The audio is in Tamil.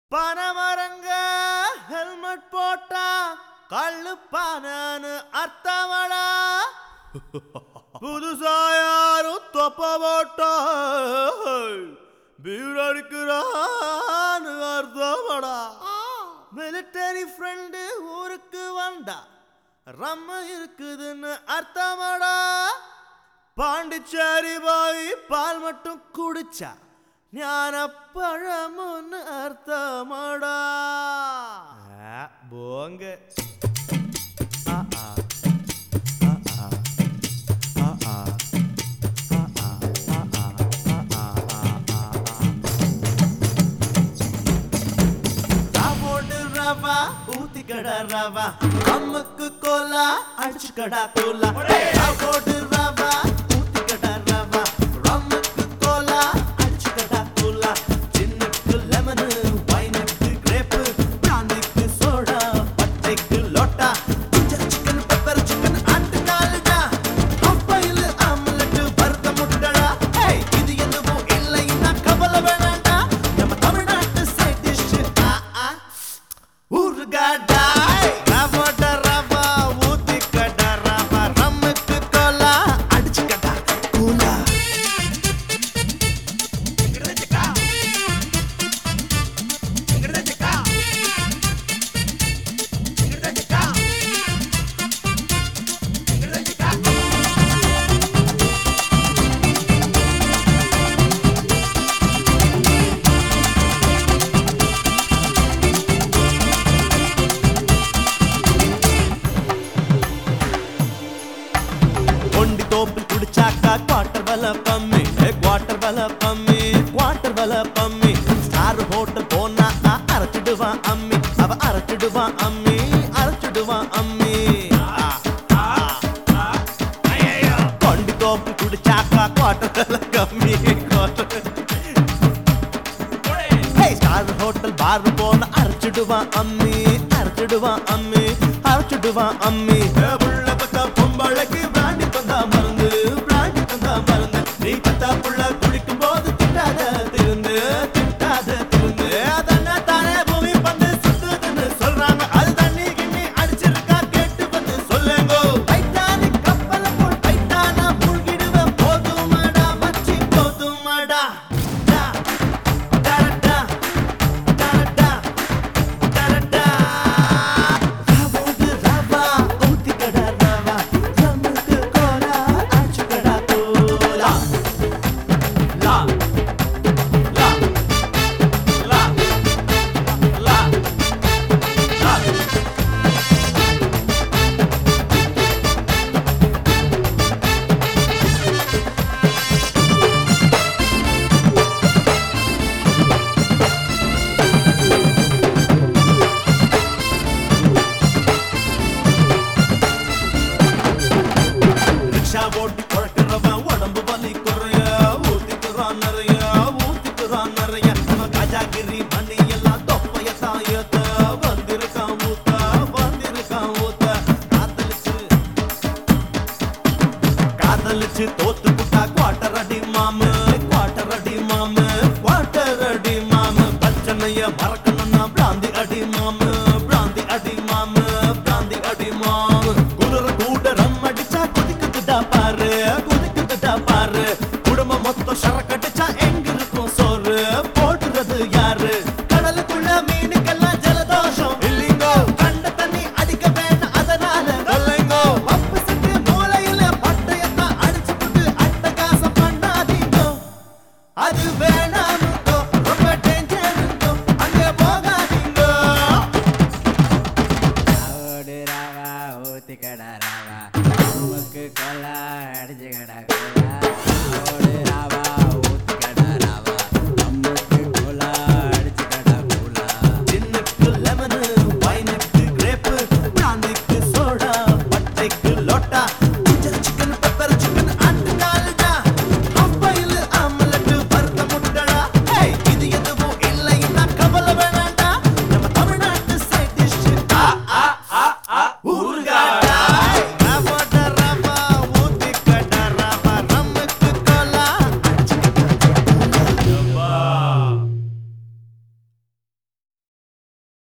பனமரங்க ஹெல்மெட் போட்டா கள்ளு பானு அர்த்தமடா புதுசா யாரும் தொப்ப போட்டா பீர் அடிக்கிறான்னு அர்த்தமடா மிலிட்டரி ஃப்ரெண்டு ஊருக்கு வந்தா ரம்ம இருக்குதுன்னு அர்த்தமடா பாண்டிச்சேரி போய் பால் மட்டும் குடிச்சா ஞான பழமுன்னு அர்த்தமடா ஆ, போங்க ஆ, ஆ. ஆ, ஆ. ஆ, ஆ. ஆ, ஆ. ஆ, ஆ. ஆ, ஆ. ஆ, ஆ. ராவோடு ரவா ஊத்திக்கடா ரவா அம்முக்கு கோலா அடிச்சுக்கடா கோலா ராவோடு ரவா ஊத்திக்கடா ரவா ரம்முக்கு கோலா அடிச்சுக்கடா கோலா சின்னுக்கு லெமனு வைனுக்கு கிரேப்பு பிராந்திக்கு சோடா பச்சைக்கு லோட்டா சிக்கன் பெப்பர் சிக்கன் ஆட்டு காலுடா கப்பையில் ஆம்லெட் வறுத்த முட்டடா ஏய் இது எதுவும் இல்லைன்னா கவலை வேணாண்டா நம்ம தமிழ்நாட்டு சைட் டிஷ் ஆ ஆ ஊறுகாடா ரவோட ரவா ஊத்திக்கடா ரவா ரம்முக்கு கோலா அடிச்சுக்கடா கூலா ஒண்டி தோப்பில் குடிச்சாக்கா குவார்டர் வல பம்மி குவார்டர் வல பம்மி குவார்டர் வல பம்மி ஸ்டார் ஹோட்டல் போனா ஆ, அரைச்சிடுவான் அம்மி அவ அரைச்சிடுவான் அம்மி அரைச்சிடுவான் அம்மி கொண்டி தோப்பில் குடிச்சாக்கா குவார்டர் வல கம்மி குவார்டர் ஸ்டார் ஹோட்டல் பார் போன அரைச்சிடுவான் அம்மி அரைச்சிடுவான் அம்மி அரைச்சிடுவான் அம்மி ஏ, புள்ள பத்தா பொம்பளைக்கு பிராண்டி தந்தா மருந்து பிராண்டி தந்தா மருந்து நீ பத்தா புள்ள குளிக்கும் போது திட்டாத திருந்து திட்டாத திருந்து அதென்ன தானே பூமி பந்து சுத்துதுன்னு சொல்றாங்க அது தண்ணி கிண்ணி அடிச்சிருக்கா கேட்டு வந்து சொல்லுங்க டைட்டானிக் கப்பல போல் டைட்டானா மூழ்கிடுவேன் போதுமாடா மச்சி போதுமாடா டா டா டா டா டா ராவோடு ரவா ஊத்திக்கடா ரவா ரம்முக்கு கோலா அடிச்சுக்கடா கோலா லா லா லா லா லா ரிக்ஷா ஓட்டி குழக்கிறவன் உடம்பு வலி குறைய ஊத்திக்கிறான் நிறைய ஊத்திக்கிறான் நிறைய அவன் கஜாகிரி மணி எல்லாம் தொப்பைய தாயத்த வந்திருக்கான் ஊத்த வந்திருக்கான் ஊத்த காதலிச்சு காதலிச்சு தோத்து புட்டா குவாட்டர் அடி மாமு குவாட்டர் அடி மாமு குவாட்டர் அடி மாமு பிரச்சனைய மறக்க